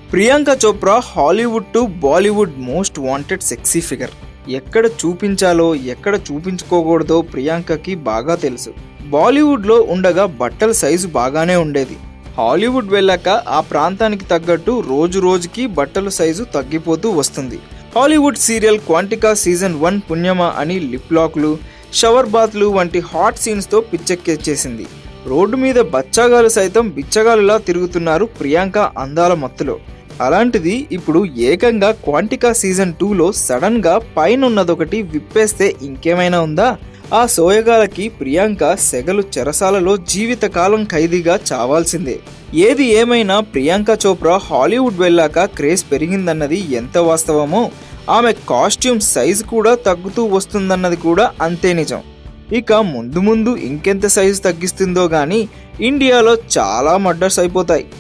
Priyanka Chopra Hollywood to Bollywood most wanted sexy figure ఎక్కడ చూపించాలో ఎక్కడ చూపించుకోకూడదో ప్రియాంకకి బాగా తెలుసు బాలీవుడ్లో ఉండగా బట్టల సైజు బాగానే ఉండేది హాలీవుడ్ వెళ్ళాక ఆ ప్రాంతానికి తగ్గట్టు రోజు రోజుకి బట్టల సైజు తగ్గిపోతూ వస్తుంది Hollywood serial Quantico season one పుణ్యమా అని లిప్ లాక్లు షవర్ బాత్లు వంటి హాట్ సీన్స్తో పిచ్చెక్కేచేసింది రోడ్డు మీద బచ్చాగాలు సైతం బిచ్చగాలులా తిరుగుతున్నారు ప్రియాంక అందాల మత్తులో అలాంటిది ఇప్పుడు ఏకంగా క్వాంటికా సీజన్ టూలో సడన్గా పైన ఉన్నదొకటి విప్పేస్తే ఇంకేమైనా ఉందా ఆ సోయగాలకి ప్రియాంక సెగలు చెరసాలలో జీవితకాలం ఖైదీగా చావాల్సిందే ఏది ఏమైనా ప్రియాంక చోప్రా హాలీవుడ్ వెళ్ళాక క్రేజ్ పెరిగిందన్నది ఎంత వాస్తవమో ఆమె కాస్ట్యూమ్ సైజు కూడా తగ్గుతూ వస్తుందన్నది కూడా అంతే నిజం ఇక ముందు ముందు ఇంకెంత సైజు తగ్గిస్తుందో కానీ ఇండియాలో చాలా మర్డర్స్ అయిపోతాయి